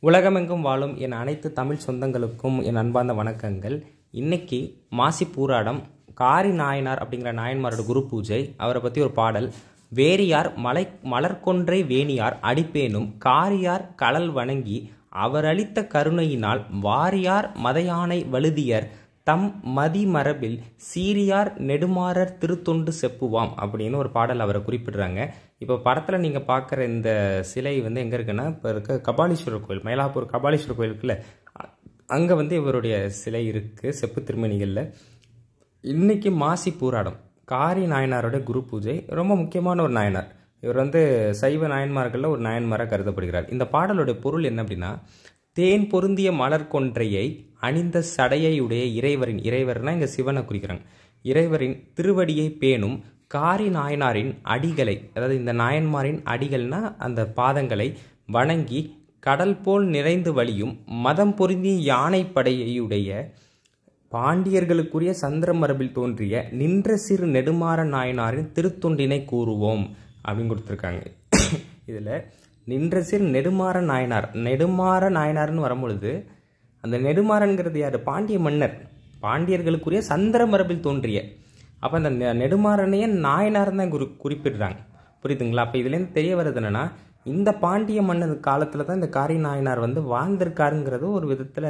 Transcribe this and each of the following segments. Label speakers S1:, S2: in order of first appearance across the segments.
S1: உலகமெங்கும் வாழும் என் அனைத்து தமிழ் சொந்தங்களுக்கும் என் அன்பார்ந்த வணக்கங்கள் இன்னைக்கு மாசி பூராடம் காரி நாயனார் அப்படிங்கிற நாயன்மாரோட குரு பூஜை அவரை பற்றி ஒரு பாடல் வேரியார் மலை மலர்கொன்றை வேணியார் அடிப்பேனும் காரியார் கடல் வணங்கி அவர் அளித்த கருணையினால் வாரியார் மதையானை வழுதியர் தம் மதிமரபில் சீரியார் நெடுமாறர் திருத்தொண்டு செப்புவாம் அப்படின்னு ஒரு பாடல் அவரை குறிப்பிடுறாங்க இப்போ படத்தில் நீங்கள் பார்க்குற இந்த சிலை வந்து எங்கே இருக்குன்னா இப்போ இருக்க கபாலீஸ்வரர் கோயில் மயிலாப்பூர் கபாலீஸ்வரர் கோயில் இருக்குல்ல அங்கே வந்து இவருடைய சிலை இருக்குது செப்பு திருமணிகளில் இன்னைக்கு மாசி பூராடம் காரி நாயனாரோட குரு பூஜை ரொம்ப முக்கியமான ஒரு நாயனார் இவர் வந்து சைவ நாயன்மார்களில் ஒரு நாயன்மாராக கருதப்படுகிறார் இந்த பாடலுடைய பொருள் என்ன அப்படின்னா தேன் பொருந்திய மலர் கொன்றையை அணிந்த சடையையுடைய இறைவரின் இறைவர்னா இங்கே சிவனை குறிக்கிறாங்க இறைவரின் திருவடியை பேணும் காரி நாயனாரின் அடிகளை அதாவது இந்த நாயன்மாரின் அடிகள்னா அந்த பாதங்களை வணங்கி கடல் போல் நிறைந்து வழியும் மதம் பொருந்திய யானைப்படையுடைய பாண்டியர்களுக்குரிய சந்திர மரபில் தோன்றிய நின்ற சிறு நெடுமாற நாயனாரின் திருத்தொண்டினை கூறுவோம் அப்படின்னு கொடுத்துருக்காங்க இதில் நின்ற சிறு நெடுமாற நாயனார் நெடுமாற நாயனார்னு வரும்பொழுது அந்த நெடுமாறன்கிறது யார் பாண்டிய மன்னர் பாண்டியர்களுக்குரிய சந்திர மரபில் தோன்றிய அப்போ அந்த நெ- நெடுமாறனையே நாயனார் தான் குறி குறிப்பிடுறாங்க புரியுதுங்களா அப்போ இதுலேருந்து தெரிய வருது என்னன்னா இந்த பாண்டிய மன்னர் காலத்தில் தான் இந்த காரி நாயனார் வந்து வாழ்ந்திருக்காருங்கிறது ஒரு விதத்தில்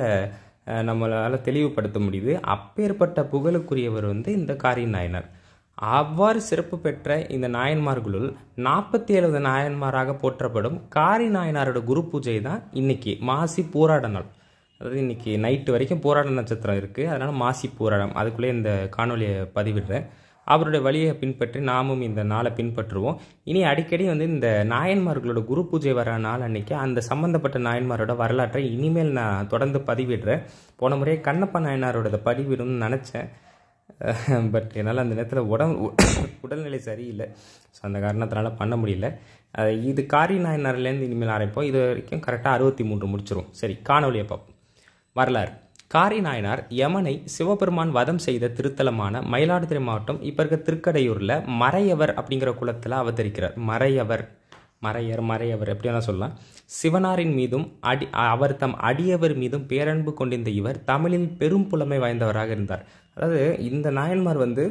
S1: நம்மளால் தெளிவுபடுத்த முடியுது அப்பேற்பட்ட புகழுக்குரியவர் வந்து இந்த காரி நாயனார் அவ்வாறு சிறப்பு பெற்ற இந்த நாயன்மார்களுள் நாற்பத்தி ஏழு நாயன்மாராக போற்றப்படும் காரி நாயனாரோட குரு பூஜை தான் இன்னைக்கு மாசி போராட நாள் அதாவது இன்னைக்கு நைட்டு வரைக்கும் போராட நட்சத்திரம் இருக்குது அதனால் மாசி போராடம் அதுக்குள்ளே இந்த காணொலியை பதிவிடுறேன் அவருடைய வழியை பின்பற்றி நாமும் இந்த நாளை பின்பற்றுவோம் இனி அடிக்கடி வந்து இந்த நாயன்மார்களோட குரு பூஜை வர நாள் அன்னைக்கு அந்த சம்பந்தப்பட்ட நாயன்மாரோட வரலாற்றை இனிமேல் நான் தொடர்ந்து பதிவிடுறேன் போன முறையே கண்ணப்ப நாயனாரோட பதிவிடும்னு நினச்சேன் பட் என்னால் அந்த நேரத்தில் உடம்பு உடல்நிலை சரியில்லை ஸோ அந்த காரணத்தினால பண்ண முடியல அஹ் இது காரி நாயனார்லேருந்து இனிமேல் ஆரம்பிப்போம் இது வரைக்கும் கரெக்டாக அறுபத்தி மூன்று முடிச்சிரும் சரி காணொலியை பார்ப்போம் வரலாறு காரி நாயனார் யமனை சிவபெருமான் வதம் செய்த திருத்தலமான மயிலாடுதுறை மாவட்டம் இப்போ இருக்க திருக்கடையூரில் மறையவர் அப்படிங்கிற குலத்தில் அவதரிக்கிறார் மறையவர் மறையர் மறையவர் எப்படி வேணால் சொல்லலாம் சிவனாரின் மீதும் அடி அவர் தம் அடியவர் மீதும் பேரன்பு கொண்டிருந்த இவர் தமிழில் பெரும் புலமை வாய்ந்தவராக இருந்தார் அதாவது இந்த நாயன்மார் வந்து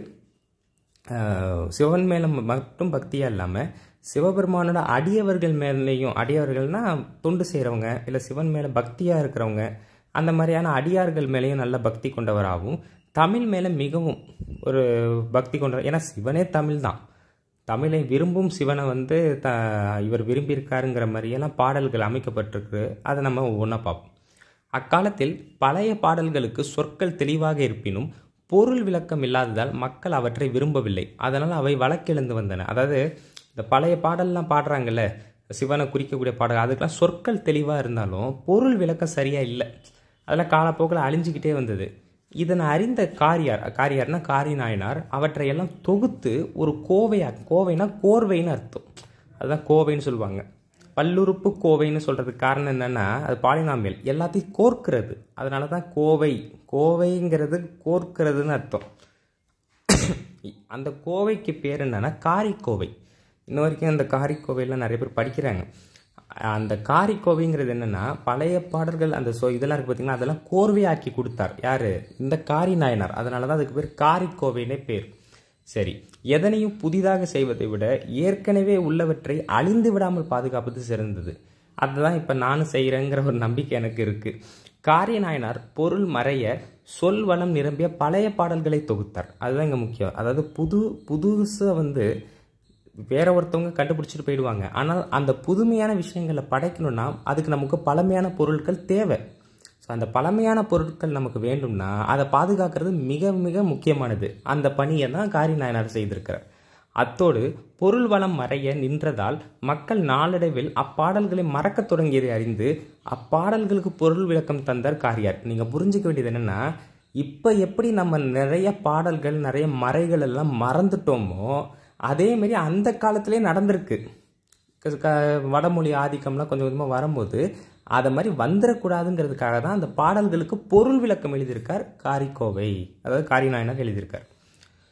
S1: ஆஹ், சிவன் மேலே மட்டும் பக்தியாக இல்லாமல் சிவபெருமானோட அடியவர்கள் மேலேயும் அடியவர்கள்னா தொண்டு செய்கிறவங்க இல்லை சிவன் மேலே பக்தியாக இருக்கிறவங்க அந்த மாதிரியான அடியார்கள் மேலேயும் நல்ல பக்தி கொண்டவராகவும் தமிழ் மேலே மிகவும் ஒரு பக்தி கொண்டவர் ஏன்னா சிவனே தமிழ் தான் தமிழை விரும்பும் சிவனை வந்து த இவர் விரும்பியிருக்காருங்கிற மாதிரியெல்லாம் பாடல்கள் அமைக்கப்பட்டிருக்கு அதை நம்ம ஒவ்வொன்றா பார்ப்போம் அக்காலத்தில் பழைய பாடல்களுக்கு சொற்கள் தெளிவாக இருப்பினும் பொருள் விளக்கம் இல்லாததால் மக்கள் அவற்றை விரும்பவில்லை அதனால் அவை வழக்கெழுந்து வந்தன அதாவது இந்த பழைய பாடல்லாம் பாடுறாங்கல்ல சிவனை குறிக்கக்கூடிய பாடல் அதுக்கெல்லாம் சொற்கள் தெளிவாக இருந்தாலும் பொருள் விளக்கம் சரியாக இல்லை அதெல்லாம் காலப்போக்கில் அழிஞ்சுக்கிட்டே வந்தது இதனை அறிந்த காரியார் காரியார்னா காரி நாயனார் அவற்றையெல்லாம் தொகுத்து ஒரு கோவையா கோவைனா கோர்வைன்னு அர்த்தம் அதுதான் கோவைன்னு சொல்லுவாங்க பல்லுறுப்பு கோவைன்னு சொல்கிறதுக்கு காரணம் என்னென்னா அது பாலினாமியல் எல்லாத்தையும் கோர்க்கிறது அதனால தான் கோவை கோவைங்கிறது கோர்க்கிறதுன்னு அர்த்தம் அந்த கோவைக்கு பேர் என்னன்னா காரிக்கோவை இன்ன வரைக்கும் அந்த காரிக்கோவையெல்லாம் நிறைய பேர் படிக்கிறாங்க அந்த காரிக்கோவைங்கிறது என்னன்னா பழைய பாடல்கள் அந்த சொ இதெல்லாம் இருக்கு பார்த்தீங்கன்னா அதெல்லாம் கோர்வையாக்கி கொடுத்தார் யாரு இந்த காரி நாயனார் அதனால தான் அதுக்கு பேர் காரிக்கோவைனே பேர் சரி எதனையும் புதிதாக செய்வதை விட ஏற்கனவே உள்ளவற்றை அழிந்து விடாமல் பாதுகாப்பது சிறந்தது அதுதான் இப்போ நானும் செய்கிறேங்கிற ஒரு நம்பிக்கை எனக்கு இருக்குது காரிய நாயனார் பொருள் மறைய சொல் வளம் நிரம்பிய பழைய பாடல்களை தொகுத்தார் அதுதான் இங்கே முக்கியம் அதாவது புது புதுசாக வந்து வேற ஒருத்தவங்க கண்டுபிடிச்சிட்டு போயிடுவாங்க ஆனால் அந்த புதுமையான விஷயங்களை படைக்கணும்னா அதுக்கு நமக்கு பழமையான பொருட்கள் தேவை ஸோ அந்த பழமையான பொருட்கள் நமக்கு வேண்டும்னா அதை பாதுகாக்கிறது மிக மிக முக்கியமானது அந்த பணியை தான் காரி நாயனார் செய்திருக்கிறார் அத்தோடு பொருள் வளம் மறைய நின்றதால் மக்கள் நாளடைவில் அப்பாடல்களை மறக்கத் தொடங்கியதை அறிந்து அப்பாடல்களுக்கு பொருள் விளக்கம் தந்தார் காரியார் நீங்கள் புரிஞ்சுக்க வேண்டியது என்னன்னா இப்போ எப்படி நம்ம நிறைய பாடல்கள் நிறைய மறைகள் எல்லாம் மறந்துட்டோமோ அதே மாதிரி அந்த காலத்திலே நடந்திருக்கு க- க- வடமொழி ஆதிக்கம்லாம் கொஞ்சம் கொஞ்சமாக வரும்போது அதை மாதிரி வந்துடக்கூடாதுங்கிறதுக்காக தான் அந்த பாடல்களுக்கு பொருள் விளக்கம் எழுதியிருக்கார் காரிக்கோவை அதாவது காரிநாயனார் எழுதியிருக்கார்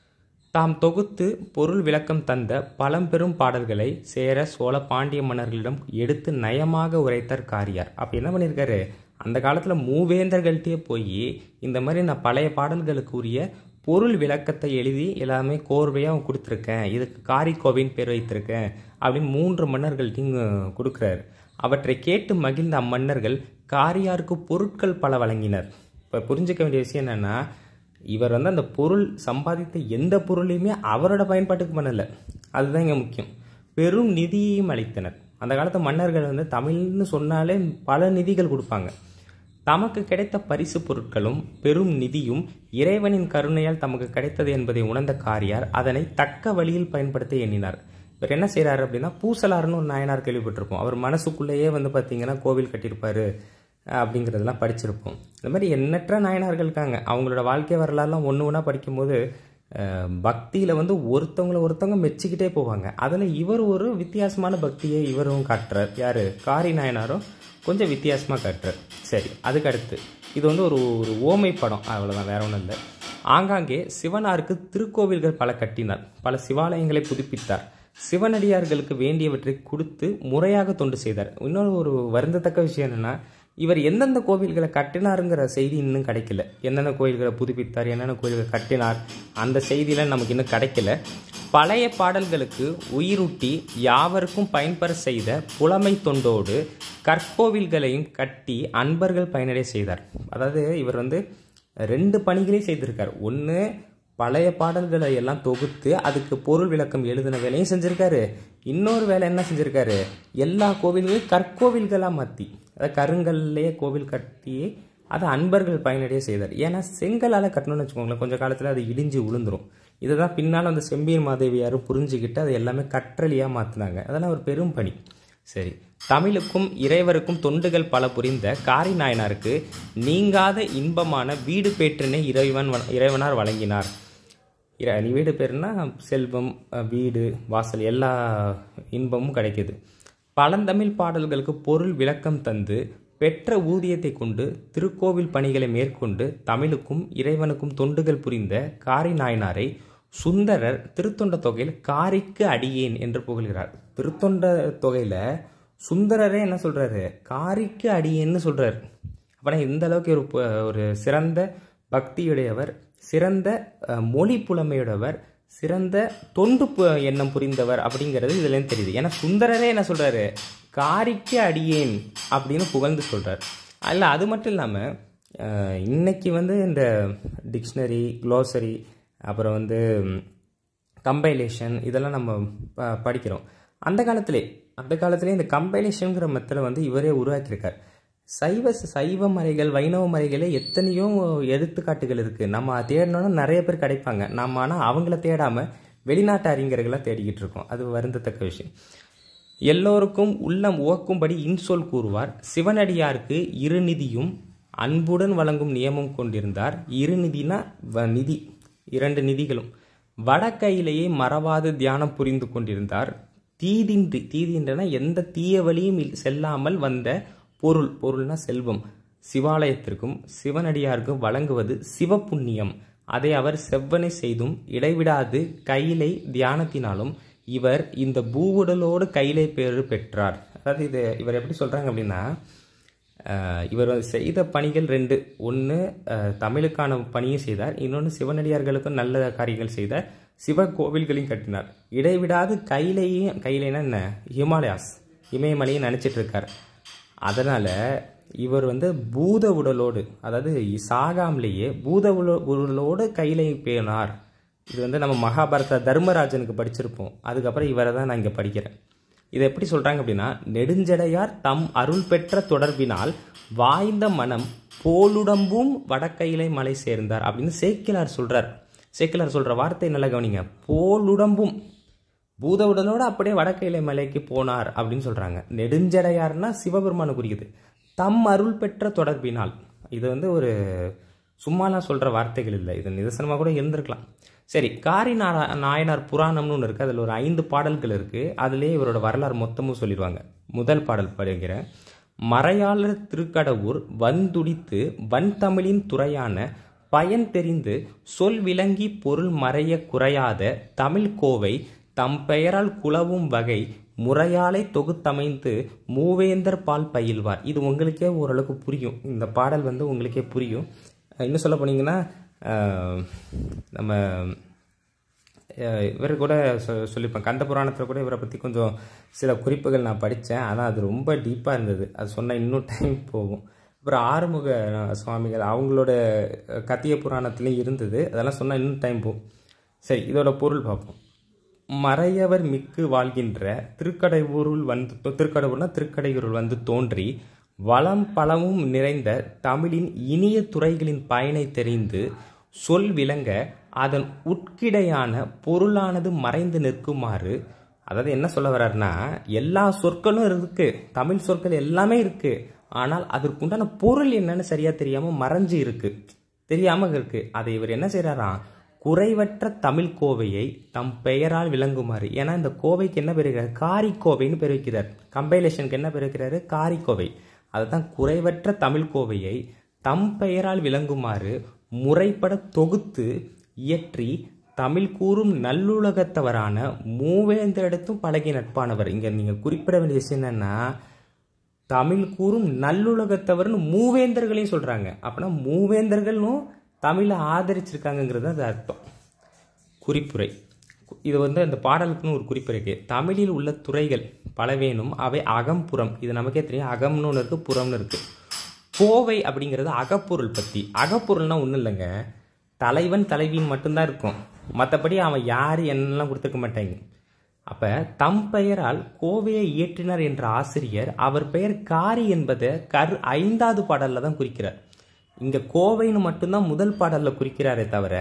S1: தாம் தொகுத்து பொருள் விளக்கம் தந்த பழம்பெரும் பாடல்களை சேர சோழ பாண்டிய மன்னர்களிடம் எடுத்து நயமாக உரைத்தார் காரியார் அப்போ என்ன பண்ணியிருக்காரு அந்த காலத்தில் மூவேந்தர்கள்ட்டே போய் இந்த மாதிரி நான் பழைய பாடல்களுக்கு உரிய பொருள் விளக்கத்தை எழுதி எல்லாமே கோர்வையாக கொடுத்துருக்கேன் இதுக்கு காரிக்கோவின் பேர் வைத்திருக்கேன் அப்படின்னு மூன்று மன்னர்கள்ட்டையும் கொடுக்குறாரு அவற்றை கேட்டு மகிழ்ந்த அம்மன்னர்கள் காரியாருக்கு பொருட்கள் பல வழங்கினர் இப்போ புரிஞ்சுக்க வேண்டிய விஷயம் என்னென்னா இவர் வந்து அந்த பொருள் சம்பாதித்த எந்த பொருளையுமே அவரோட பயன்பாட்டுக்கு பண்ணலை அதுதான் இங்கே முக்கியம் பெரும் நிதியையும் அளித்தனர் அந்த காலத்து மன்னர்கள் வந்து தமிழ்னு சொன்னாலே பல நிதிகள் கொடுப்பாங்க தமக்கு கிடைத்த பரிசு பொருட்களும் பெரும் நிதியும் இறைவனின் கருணையால் தமக்கு கிடைத்தது என்பதை உணர்ந்த காரியார் அதனை தக்க வழியில் பயன்படுத்த எண்ணினார் இவர் என்ன செய்கிறாரு அப்படின்னா பூசலார்னு ஒரு நாயனார் கேள்விப்பட்டிருப்போம் அவர் மனசுக்குள்ளேயே வந்து பார்த்தீங்கன்னா கோவில் கட்டியிருப்பாரு அப்படிங்கிறதெல்லாம் படிச்சிருப்போம் இந்த மாதிரி எண்ணற்ற நாயனார்கள் இருக்காங்க அவங்களோட வாழ்க்கை வரலாறுலாம் ஒன்று ஒன்றா படிக்கும்போது பக்தியில் வந்து ஒருத்தவங்களை ஒருத்தவங்க மெச்சிக்கிட்டே போவாங்க அதில் இவர் ஒரு வித்தியாசமான பக்தியை இவரும் காட்டுறார் யார் காரி நாயனாரும் கொஞ்சம் வித்தியாசமாக காட்டுறார் சரி அதுக்கு அடுத்து இது வந்து ஒரு ஒரு ஓமை படம் அவ்வளோதான் வேற ஒன்றும் இல்லை ஆங்காங்கே சிவனாருக்கு திருக்கோவில்கள் பல கட்டினார் பல சிவாலயங்களை புதுப்பித்தார் சிவனடியார்களுக்கு வேண்டியவற்றை கொடுத்து முறையாக தொண்டு செய்தார் இன்னொரு ஒரு வருந்தத்தக்க விஷயம் என்னென்னா இவர் எந்தெந்த கோவில்களை கட்டினாருங்கிற செய்தி இன்னும் கிடைக்கல எந்தெந்த கோயில்களை புதுப்பித்தார் என்னென்ன கோயில்களை கட்டினார் அந்த செய்தியெலாம் நமக்கு இன்னும் கிடைக்கல பழைய பாடல்களுக்கு உயிரூட்டி யாவருக்கும் பயன்பெற செய்த புலமை தொண்டோடு கற்கோவில்களையும் கட்டி அன்பர்கள் பயனடைய செய்தார் அதாவது இவர் வந்து ரெண்டு பணிகளையும் செய்திருக்கார் ஒன்று பழைய பாடல்களை எல்லாம் தொகுத்து அதுக்கு பொருள் விளக்கம் எழுதின வேலையும் செஞ்சுருக்காரு இன்னொரு வேலை என்ன செஞ்சுருக்காரு எல்லா கோவில்களையும் கற்கோவில்களாக மாற்றி அதாவது கருங்கல்லையே கோவில் கட்டி அதை அன்பர்கள் பயனடைய செய்தார் ஏன்னா செங்கலால் கட்டணும்னு வச்சுக்கோங்களேன் கொஞ்சம் காலத்தில் அது இடிஞ்சு விழுந்துரும் இதை தான் பின்னால் அந்த செம்பியன் மாதேவியாரும் புரிஞ்சுக்கிட்டு அதை எல்லாமே கற்றலியாக மாற்றினாங்க அதெல்லாம் ஒரு பெரும் பணி சரி தமிழுக்கும் இறைவருக்கும் தொண்டுகள் பல புரிந்த காரி நாயனாருக்கு நீங்காத இன்பமான வீடு பேற்றினை இறைவன் இறைவனார் வழங்கினார் இர வீடு பேருனா செல்வம் வீடு வாசல் எல்லா இன்பமும் கிடைக்கிது பழந்தமிழ் பாடல்களுக்கு பொருள் விளக்கம் தந்து பெற்ற ஊதியத்தை கொண்டு திருக்கோவில் பணிகளை மேற்கொண்டு தமிழுக்கும் இறைவனுக்கும் தொண்டுகள் புரிந்த காரி நாயனாரை சுந்தரர் திருத்தொண்ட தொகையில் காரிக்கு அடியேன் என்று புகழ்கிறார் திருத்தொண்ட தொகையில் சுந்தரரே என்ன சொல்கிறாரு காரிக்கு அடியேன்னு சொல்கிறார் அப்புறம் இந்த அளவுக்கு ஒரு ஒரு சிறந்த பக்தியுடையவர் சிறந்த மொழி புலமையுடையவர் சிறந்த தொண்டு எண்ணம் புரிந்தவர் அப்படிங்கிறது இதுலேருந்து தெரியுது ஏன்னா சுந்தரரே என்ன சொல்கிறாரு காரிக்கு அடியேன் அப்படின்னு புகழ்ந்து சொல்கிறார் அல்ல அது மட்டும் இல்லாமல் இன்னைக்கு வந்து இந்த டிக்ஷனரி க்ளோசரி அப்புறம் வந்து கம்பைலேஷன் இதெல்லாம் நம்ம ப படிக்கிறோம் அந்த காலத்திலே அந்த காலத்திலே இந்த கம்பைலேஷனுங்கிற மெத்தடை வந்து இவரே உருவாக்கியிருக்கார் சைவ சைவ மறைகள் வைணவ மறைகளே எத்தனையோ எடுத்துக்காட்டுகள் இருக்குது நம்ம தேடினோன்னா நிறைய பேர் கிடைப்பாங்க நம்ம ஆனால் அவங்கள தேடாமல் வெளிநாட்டு அறிஞர்களாக தேடிக்கிட்டு இருக்கோம் அது வருந்தத்தக்க விஷயம் எல்லோருக்கும் உள்ளம் உவக்கும்படி இன்சொல் கூறுவார் சிவனடியாருக்கு இருநிதியும் அன்புடன் வழங்கும் நியமம் கொண்டிருந்தார் இருநிதினா நிதி இரண்டு நிதிகளும் வடக்கையிலேயே மறவாது தியானம் புரிந்து கொண்டிருந்தார் தீதின்றி தீதின்றன எந்த தீய வழியும் செல்லாமல் வந்த பொருள் பொருள்னா செல்வம் சிவாலயத்திற்கும் சிவனடியாருக்கும் வழங்குவது சிவப்புண்ணியம் அதை அவர் செவ்வனை செய்தும் இடைவிடாது கையிலை தியானத்தினாலும் இவர் இந்த பூவுடலோடு கையிலை பேறு பெற்றார் அதாவது இது இவர் எப்படி சொல்கிறாங்க அப்படின்னா இவர் செய்த பணிகள் ரெண்டு ஒன்று தமிழுக்கான பணியும் செய்தார் இன்னொன்று சிவனடியார்களுக்கும் நல்ல காரியங்கள் செய்தார் சிவ கோவில்களையும் கட்டினார் இடைவிடாது கையிலையும் கையிலைனா என்ன ஹிமாலயாஸ் இமயமலையும் நினச்சிட்டு இருக்கார் அதனால் இவர் வந்து பூத உடலோடு அதாவது சாகாமலேயே பூத உடலோடு கையிலை பேனார் இது வந்து நம்ம மகாபாரத தர்மராஜனுக்கு படிச்சிருப்போம் அதுக்கப்புறம் இவரை தான் நான் இங்கே படிக்கிறேன் இதை எப்படி சொல்கிறாங்க அப்படின்னா நெடுஞ்சடையார் தம் அருள் பெற்ற தொடர்பினால் வாய்ந்த மனம் போலுடம்பும் வடக்கையிலை மலை சேர்ந்தார் அப்படின்னு சேக்கிலார் சொல்கிறார் சேக்கிலார் சொல்கிற வார்த்தை நல்லா கவனிங்க போலுடம்பும் பூத உடலோடு அப்படியே வடக்கையிலை மலைக்கு போனார் அப்படின்னு சொல்கிறாங்க நெடுஞ்சடையார்னா சிவபெருமானு குறிக்குது தம் அருள் பெற்ற தொடர்பினால் இது வந்து ஒரு சும்மாலாம் சொல்கிற வார்த்தைகள் இல்லை இது நிதர்சனமாக கூட இருந்திருக்கலாம் சரி காரி நா நாயனார் புராணம்னு ஒன்று இருக்குது அதில் ஒரு ஐந்து பாடல்கள் இருக்குது அதுலேயே இவரோட வரலாறு மொத்தமும் சொல்லிடுவாங்க முதல் பாடல் படிக்கிறேன் மறையாளர் திருக்கடவுர் வந்துடித்து வன்தமிழின் துறையான பயன் தெரிந்து சொல் விளங்கி பொருள் மறைய குறையாத தமிழ் கோவை தம் பெயரால் குலவும் வகை முறையாலை தொகுத்தமைந்து மூவேந்தர் பால் பயில்வார் இது உங்களுக்கே ஓரளவுக்கு புரியும் இந்த பாடல் வந்து உங்களுக்கே புரியும் இன்னும் சொல்ல போனீங்கன்னா அஹ், நம்ம அஹ் இவர் கூட சொ சொல்லியிருப்பேன் கந்த புராணத்தில் கூட இவரை பற்றி கொஞ்சம் சில குறிப்புகள் நான் படித்தேன் ஆனால் அது ரொம்ப டீப்பாக இருந்தது அது சொன்னால் இன்னும் டைம் போகும் அப்புறம் ஆறுமுக அஹ், சுவாமிகள் அவங்களோட அஹ், கத்திய புராணத்துலேயும் இருந்தது அதெல்லாம் சொன்னால் இன்னும் டைம் போகும் சரி இதோட பொருள் பார்ப்போம் மறையவர் மிக்கு வாழ்கின்ற திருக்கடையூருள் வந்து திருக்கடையூர்னா திருக்கடையூருள் வந்து தோன்றி வளம் பலமும் நிறைந்த தமிழின் இனிய துறைகளின் பயனை தெரிந்து சொல் விளங்க அதன் உட்கிடையான பொருளானது மறைந்து நிற்குமாறு அதாவது என்ன சொல்ல வர்றாருன்னா எல்லா சொற்களும் இருக்கு தமிழ் சொற்கள் எல்லாமே இருக்கு ஆனால் அதற்குண்டான பொருள் என்னன்னு சரியா தெரியாம மறைஞ்சு இருக்கு தெரியாம இருக்கு அதை இவர் என்ன செய்யறாராம் குறைவற்ற தமிழ் கோவையை தம் பெயரால் விளங்குமாறு ஏன்னா இந்த கோவைக்கு என்ன பேர் வைக்கிறார் காரிக்கோவைன்னு பேர் வைக்கிறார் கம்பைலேஷனுக்கு என்ன பேர் வைக்கிறாரு காரிக்கோவை அதுதான் குறைவற்ற தமிழ் கோவையை தம் பெயரால் விளங்குமாறு முறைப்பட தொகுத்து இயற்றி தமிழ் கூறும் நல்லுலகத்தவரான மூவேந்தரிடத்தும் பழகிய நட்பானவர் இங்க நீங்க குறிப்பிட வேண்டிய விஷயம் என்னன்னா தமிழ் கூறும் நல்லுலகத்தவர்னு மூவேந்தர்களையும் சொல்றாங்க அப்படின்னா மூவேந்தர்களும் தமிழை ஆதரிச்சிருக்காங்கங்கிறது அது அர்த்தம் குறிப்புரை இது வந்து அந்த பாடலுக்குன்னு ஒரு குறிப்பு இருக்கு தமிழில் உள்ள துறைகள் பலவேனும் அவை அகம்புறம் இது நமக்கே தெரியும் அகம்னு ஒன்று இருக்கு புறம்னு இருக்கு கோவை அப்படிங்கிறது அகப்பொருள் பத்தி அகப்பொருள்னா ஒன்றும் இல்லைங்க தலைவன் தலைவின்னு மட்டும்தான் இருக்கும் மற்றபடி அவன் யார் என்னெல்லாம் கொடுத்துருக்க மாட்டாங்க அப்ப தம் பெயரால் கோவையை இயற்றினார் என்ற ஆசிரியர் அவர் பெயர் காரி என்பதை கரு ஐந்தாவது பாடல்ல தான் குறிக்கிறார் இங்க கோவைன்னு மட்டும்தான் முதல் பாடல்ல குறிக்கிறாரே தவிர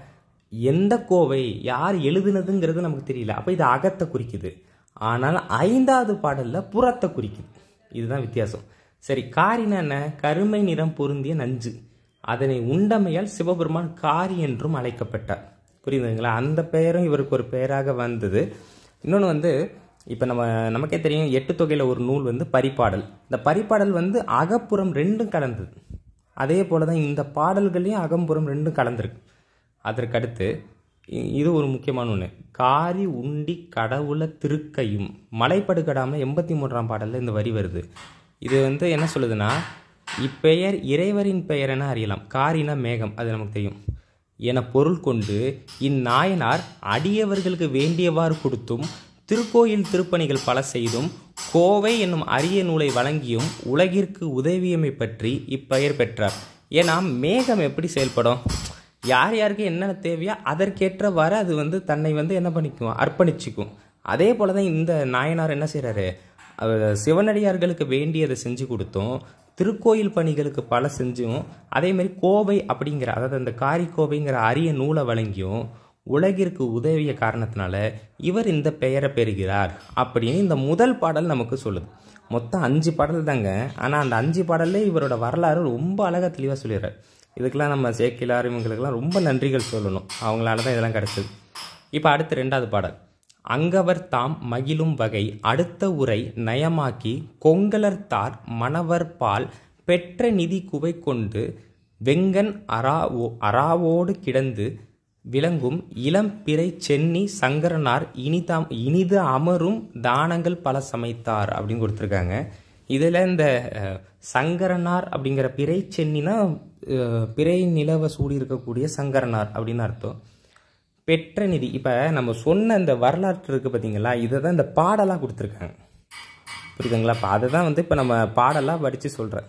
S1: எந்த கோவை யார் எழுதுனதுங்கிறது நமக்கு தெரியல அப்ப இது அகத்தை குறிக்குது ஆனால் ஐந்தாவது பாடல்ல புறத்தை குறிக்குது இதுதான் வித்தியாசம் சரி காரினா என்ன கருமை நிறம் பொருந்திய நஞ்சு அதனை உண்டமையால் சிவபெருமான் காரி என்றும் அழைக்கப்பட்டார் புரியுதுங்களா அந்த பெயரும் இவருக்கு ஒரு பெயராக வந்தது இன்னொன்று வந்து இப்போ நம்ம நமக்கே தெரியும் எட்டு தொகையில் ஒரு நூல் வந்து பரிபாடல் இந்த பரிபாடல் வந்து அகப்புறம் ரெண்டும் கலந்தது அதே போல தான் இந்த பாடல்கள்லையும் அகம்புறம் ரெண்டும் கலந்துருக்கு அதற்கடுத்து இ- இது ஒரு முக்கியமான ஒன்று காரி உண்டி கடவுள திருக்கையும் மலைப்படுகடாமல் எண்பத்தி மூன்றாம் பாடலில் இந்த வரி வருது இது வந்து என்ன சொல்லுதுன்னா இப்பெயர் இறைவரின் பெயர் என அறியலாம் காரினா மேகம் அது நமக்கு தெரியும் என பொருள் கொண்டு இந்நாயனார் அடியவர்களுக்கு வேண்டியவாறு கொடுத்தும் திருக்கோயில் திருப்பணிகள் பல செய்தும் கோவை என்னும் அரிய நூலை வழங்கியும் உலகிற்கு உதவியமை பற்றி இப்பெயர் பெற்றார் ஏன்னா மேகம் எப்படி செயல்படும் யார் யாருக்கு என்னென்ன தேவையோ அதற்கேற்றவாறு அது வந்து தன்னை வந்து என்ன பண்ணிக்கும் அர்ப்பணிச்சுக்கும் அதே போல தான் இந்த நாயனார் என்ன செய்கிறாரு சிவனடியார்களுக்கு வேண்டியதை செஞ்சு கொடுத்தோம் திருக்கோயில் பணிகளுக்கு பல செஞ்சும் அதே மாதிரி கோவை அப்படிங்கிற அதாவது அந்த காரிக்கோவைங்கிற அரிய நூலை வழங்கியும் உலகிற்கு உதவிய காரணத்தினால இவர் இந்த பெயரை பெறுகிறார் அப்படின்னு இந்த முதல் பாடல் நமக்கு சொல்லுது மொத்தம் அஞ்சு பாடல் தாங்க ஆனால் அந்த அஞ்சு பாடல்ல இவரோட வரலாறு ரொம்ப அழகாக தெளிவாக சொல்லிடுறார் இதுக்கெல்லாம் நம்ம சேக்கிலார் இவங்களுக்கெல்லாம் ரொம்ப நன்றிகள் சொல்லணும் அவங்களால தான் இதெல்லாம் கிடைச்சது இப்போ அடுத்து ரெண்டாவது பாடல் அங்கவர் தாம் மகிழும் வகை அடுத்த உரை நயமாக்கி கொங்கலர்த்தார் மணவர் பால் பெற்ற நிதி குவை கொண்டு வெங்கன் அராவோ அராவோடு கிடந்து விளங்கும் இளம் பிறை சென்னி சங்கரனார் இனிதாம் இனிது அமரும் தானங்கள் பல சமைத்தார் அப்படின்னு கொடுத்துருக்காங்க இதில் இந்த அஹ், சங்கரனார் அப்படிங்கிற பிறை சென்னினா அஹ், பிறை நிலவ சூடி இருக்கக்கூடிய சங்கரனார் அப்படின்னு அர்த்தம் பெற்ற நிதி இப்போ நம்ம சொன்ன இந்த வரலாற்று இருக்குது பார்த்தீங்களா இதை தான் இந்த பாடலாக கொடுத்துருக்காங்க புரியுதுங்களா இப்போ அதை தான் வந்து இப்போ நம்ம பாடலாக வடித்து சொல்கிறேன்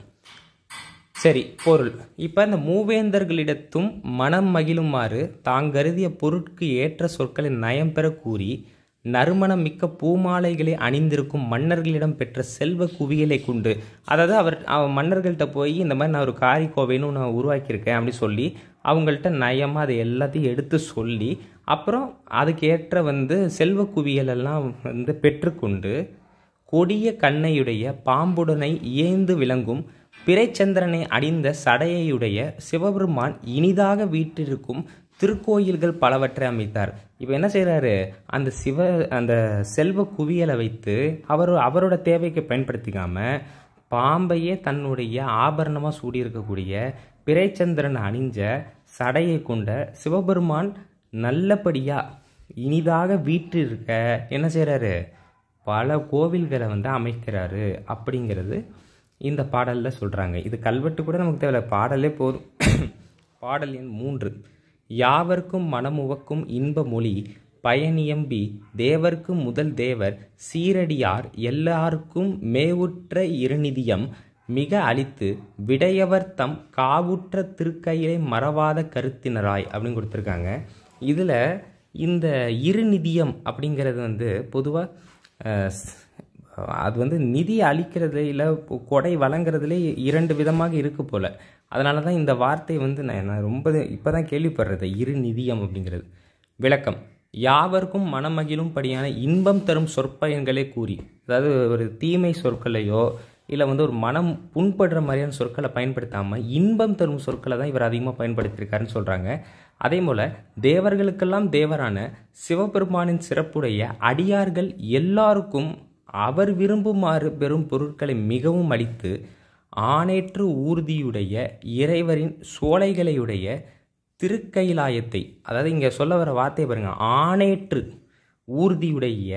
S1: சரி பொருள் இப்போ இந்த மூவேந்தர்களிடத்தும் மனம் மகிழுமாறு தாங்கருதிய பொருட்கு ஏற்ற சொற்களை நயம் பெற கூறி நறுமணம் மிக்க பூமாலைகளை அணிந்திருக்கும் மன்னர்களிடம் பெற்ற செல்வ குவியலை கொண்டு அதாவது அவர் அவ- மன்னர்கள்ட்ட போய் இந்த மாதிரி நான் ஒரு காரிக்கோவைன்னு நான் உருவாக்கியிருக்கேன் அப்படின்னு சொல்லி அவங்கள்ட்ட நயமாக அதை எல்லாத்தையும் எடுத்து சொல்லி அப்புறம் அதுக்கேற்ற வந்து செல்வ குவியல் எல்லாம் வந்து பெற்றுக்கொண்டு கொடிய கண்ணையுடைய பாம்புடனை இயைந்து விளங்கும் பிறைச்சந்திரனை அணிந்த சடையையுடைய சிவபெருமான் இனிதாக வீற்றிருக்கும் திருக்கோயில்கள் பலவற்றை அமைத்தார் இப்போ என்ன செய்றாரு அந்த சிவ அந்த செல்வ குவியலை வைத்து அவர் அவரோட தேவைக்கு பயன்படுத்திக்காம பாம்பையே தன்னுடைய ஆபரணமாக சூடி இருக்கக்கூடிய பிறைச்சந்திரன் அணிஞ்ச சடையை கொண்ட சிவபெருமான் நல்லபடியாக இனிதாக வீற்றிருக்க என்ன செய்கிறாரு பல கோவில்களை வந்து அமைக்கிறாரு அப்படிங்கிறது இந்த பாடலில் சொல்கிறாங்க இது கல்வெட்டு கூட நமக்கு தேவையில்ல பாடலே போதும் பாடல் எண் மூன்று யாவர்க்கும் மனமுவக்கும் இன்ப மொழி பயனியம்பி தேவர்க்கும் முதல் தேவர் சீரடியார் எல்லாருக்கும் மேவுற்ற இருநிதியம் மிக அழித்து விடையவர் தம் காவுற்ற திருக்கையிலை மறவாத கருத்தினராய் அப்படின்னு கொடுத்துருக்காங்க இதில் இந்த இருநிதியம் அப்படிங்கிறது வந்து பொதுவாக அது வந்து நிதி அளிக்கிறது இல்லை கொடை வழங்குறதுல இரண்டு விதமாக இருக்கு போல் அதனால தான் இந்த வார்த்தை வந்து நான் நான் ரொம்ப இப்போ தான் கேள்விப்படுறது இரு நிதியம் அப்படிங்கிறது விளக்கம் யாவருக்கும் மனமகிழும் படியான இன்பம் தரும் சொற்பயன்களே கூறி அதாவது ஒரு தீமை சொற்களையோ இல்லை வந்து ஒரு மனம் புண்படுற மாதிரியான சொற்களை பயன்படுத்தாமல் இன்பம் தரும் சொற்களை தான் இவர் அதிகமாக பயன்படுத்தியிருக்காருன்னு சொல்கிறாங்க அதே போல் தேவர்களுக்கெல்லாம் தேவரான சிவபெருமானின் சிறப்புடைய அடியார்கள் எல்லாருக்கும் அவர் விரும்புமாறு பெறும் பொருட்களை மிகவும் அளித்து ஆணேற்று ஊர்தியுடைய இறைவரின் சோலைகளையுடைய திருக்கைலாயத்தை அதாவது இங்கே சொல்ல வர வார்த்தையை பாருங்க ஆணேற்று ஊர்தியுடைய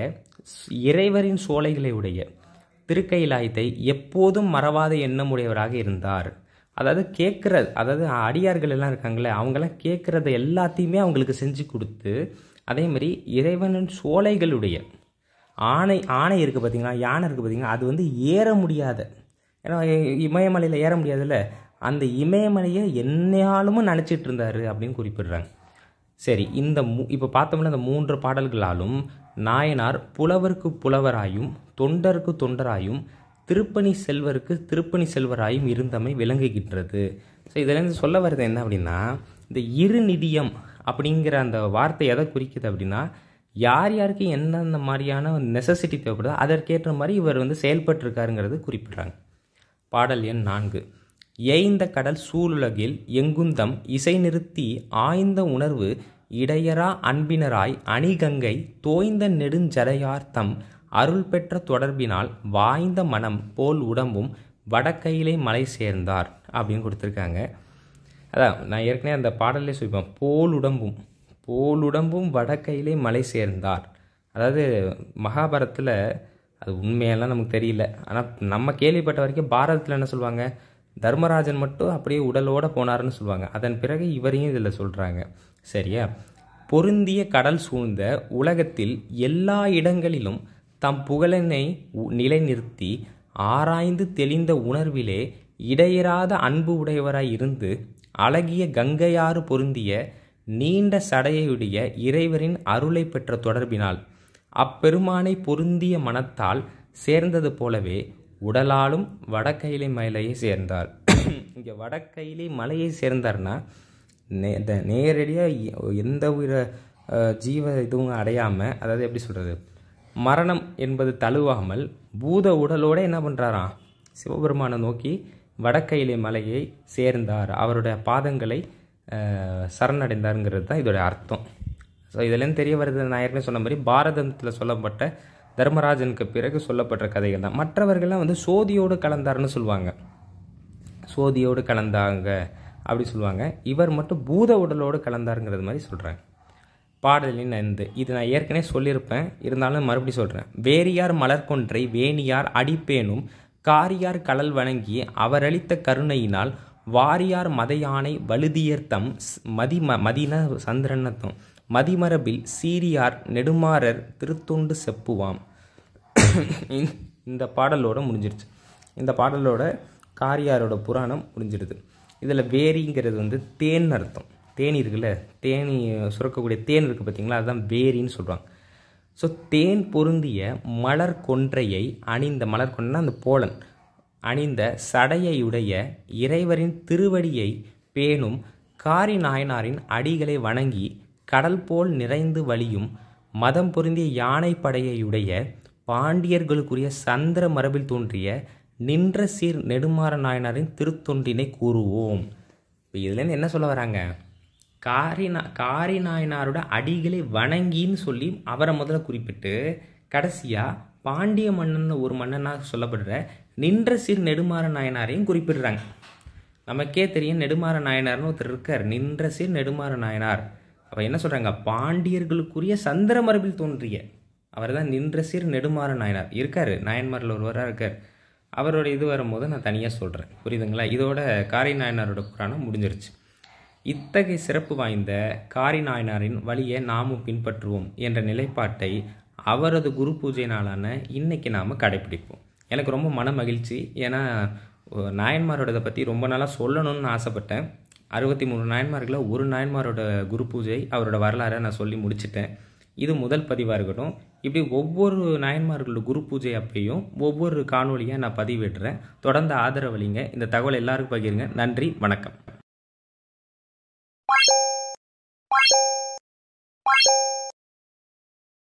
S1: இறைவரின் சோலைகளை உடைய திருக்கைலாயத்தை எப்போதும் மறவாத எண்ணமுடையவராக இருந்தார் அதாவது கேட்குற அதாவது அடியார்கள் எல்லாம் இருக்காங்களே அவங்கெல்லாம் கேட்குறத எல்லாத்தையுமே அவங்களுக்கு செஞ்சு கொடுத்து அதே மாதிரி இறைவனின் சோலைகளுடைய ஆணை ஆணை இருக்குது பார்த்தீங்களா யானை இருக்குது பார்த்தீங்களா அது வந்து ஏற முடியாத ஏன்னா இமயமலையில் ஏற முடியாதுல்ல அந்த இமயமலையை என்னையாலும் நினச்சிட்டு இருந்தார் அப்படின்னு குறிப்பிடுறாங்க சரி இந்த மூ இப்போ பார்த்தோம்னா இந்த மூன்று பாடல்களாலும் நாயனார் புலவருக்கு புலவராயும் தொண்டருக்கு தொண்டராயும் திருப்பணி செல்வருக்கு திருப்பணி செல்வராயும் இருந்தமை விளங்குகின்றது ஸோ இதிலேருந்து சொல்ல வர்றது என்ன அப்படின்னா இந்த இரு நிதியம் அப்படிங்கிற அந்த வார்த்தை எதை குறிக்குது அப்படின்னா யார் யாருக்கு என்னென்ன மாதிரியான நெசசிட்டி தேவைப்படுதோ அதற்கேற்ற மாதிரி இவர் வந்து செயல்பட்டிருக்காருங்கிறது குறிப்பிட்றாங்க பாடல் எண் நான்கு ஏய்ந்த கடல் சூழுலகில் எங்குந்தம் இசை நிறுத்தி ஆய்ந்த உணர்வு இடையரா அன்பினராய் அணிகங்கை தோய்ந்த நெடுஞ்சடையார் தம் அருள் பெற்ற தொடர்பினால் வாய்ந்த மனம் போல் உடம்பும் வடக்கையிலே மலை சேர்ந்தார் அப்படின்னு கொடுத்துருக்காங்க அதான் நான் ஏற்கனவே அந்த பாடலே சொல்லிப்பேன் போல் உடம்பும் போல் உடம்பும் வடக்கையிலே மலை சேர்ந்தார் அதாவது மகாபாரத்தில் அது உண்மையெல்லாம் நமக்கு தெரியல ஆனால் நம்ம கேள்விப்பட்ட வரைக்கும் பாரதத்தில் என்ன சொல்லுவாங்க தர்மராஜன் மட்டும் அப்படியே உடலோடு போனார்னு சொல்லுவாங்க அதன் பிறகு இவரையும் இதில் சொல்கிறாங்க சரியா பொருந்திய கடல் சூழ்ந்த உலகத்தில் எல்லா இடங்களிலும் தம் புகழனை நிலைநிறுத்தி ஆராய்ந்து தெளிந்த உணர்விலே இடையராத அன்பு உடையவராய் இருந்து அழகிய கங்கையாறு பொருந்திய நீண்ட சடையுடைய இறைவரின் அருளை பெற்ற தொடர்பினால் அப்பெருமானை பொருந்திய மனத்தால் சேர்ந்தது போலவே உடலாலும் வடக்கையிலை மலையை சேர்ந்தார் இங்கே வடக்கையிலை மலையை சேர்ந்தார்னா நே நேரடியாக எந்த ஒரு ஜீவ இதுவும் அடையாமல் அதாவது எப்படி சொல்கிறது மரணம் என்பது தழுவாமல் பூத உடலோடு என்ன பண்ணுறாராம் சிவபெருமானை நோக்கி வடக்கையிலை மலையை சேர்ந்தார் அவருடைய பாதங்களை சரணடைந்தாருங்கிறது தான் இதோடைய அர்த்தம் ஸோ இதுலேருந்து தெரிய வருது நான் ஏற்கனவே சொன்ன மாதிரி பாரதத்தில் சொல்லப்பட்ட தர்மராஜனுக்கு பிறகு சொல்லப்பட்ட கதைகள் தான் மற்றவர்கள்லாம் வந்து சோதியோடு கலந்தார்னு சொல்லுவாங்க சோதியோடு கலந்தாங்க அப்படி சொல்லுவாங்க இவர் மட்டும் பூத உடலோடு கலந்தாருங்கிறது மாதிரி சொல்கிறாங்க பாடலின் ஐந்து இது நான் ஏற்கனவே சொல்லியிருப்பேன் இருந்தாலும் மறுபடியும் சொல்கிறேன் வேரியார் மலர்கொன்றை வேணியார் அடிப்பேனும் காரியார் கடல் வணங்கி அவரளித்த கருணையினால் வாரியார் மதையானை வலுதியர்த்தம் மதி ம மதின சந்திரனத்தம் மதிமரபில் சீரியார் நெடுமாறர் திருத்தொண்டு செப்புவாம் இந்த பாடலோட முடிஞ்சிருச்சு இந்த பாடலோட காரியாரோட புராணம் முடிஞ்சிடுது இதில் வேரிங்கிறது வந்து தேன் அர்த்தம் தேனி இருக்குல்ல தேனி சுரக்கக்கூடிய தேன் இருக்குது பார்த்தீங்களா அதுதான் வேரின்னு சொல்கிறாங்க ஸோ தேன் பொருந்திய மலர் கொன்றையை அணிந்த மலர் கொன்றை அந்த போலன் அணிந்த சடையையுடைய இறைவரின் திருவடியை பேணும் காரி நாயனாரின் அடிகளை வணங்கி கடல் போல் நிறைந்து வழியும் மதம் பொருந்திய யானை படையையுடைய பாண்டியர்களுக்குரிய சந்திர மரபில் தோன்றிய நின்ற சீர் நெடுமாற நாயனாரின் திருத்தொண்டினை கூறுவோம் இப்போ இதுலேருந்து என்ன சொல்ல வராங்க காரி நா காரி நாயனாரோட அடிகளை வணங்கின்னு சொல்லி அவரை முதல்ல குறிப்பிட்டு கடைசியாக பாண்டிய மன்னன் ஒரு மன்னனாக சொல்லப்படுற நின்ற சீர் நெடுமாற நாயனாரையும் குறிப்பிடுறாங்க நமக்கே தெரியும் நெடுமாற நாயனார்னு ஒருத்தர் இருக்கார் நின்ற சீர் நெடுமாற நாயனார் அப்போ என்ன சொல்கிறாங்க பாண்டியர்களுக்குரிய சந்திர மரபில் தோன்றிய அவர் தான் நின்ற சீர் நெடுமாற நாயனார் இருக்கார் நாயன்மாரில் ஒருவராக இருக்கார் அவரோட இது வரும்போது நான் தனியாக சொல்கிறேன் புரியுதுங்களா இதோட காரி நாயனாரோட புராணம் முடிஞ்சிருச்சு இத்தகைய சிறப்பு வாய்ந்த காரி நாயனாரின் வழியை நாமும் பின்பற்றுவோம் என்ற நிலைப்பாட்டை அவரது குரு பூஜை நாளான இன்னைக்கு நாம் கடைப்பிடிப்போம் எனக்கு ரொம்ப மன மகிழ்ச்சி ஏன்னா அஹ், நாயன்மாரோடதை பற்றி ரொம்ப நாளாக சொல்லணும்னு நான் ஆசைப்பட்டேன் அறுபத்தி மூணு நாயன்மார்களில் ஒரு நாயன்மாரோட குரு பூஜை அவரோட வரலாறை நான் சொல்லி முடிச்சிட்டேன் இது முதல் பதிவாக இருக்கட்டும் இப்படி ஒவ்வொரு நாயன்மார்களோட குரு பூஜை அப்பையும் ஒவ்வொரு காணொலியாக நான் பதிவிடுறேன் தொடர்ந்து ஆதரவளிங்க இந்த தகவல் எல்லாருக்கும் பகிருங்க நன்றி வணக்கம்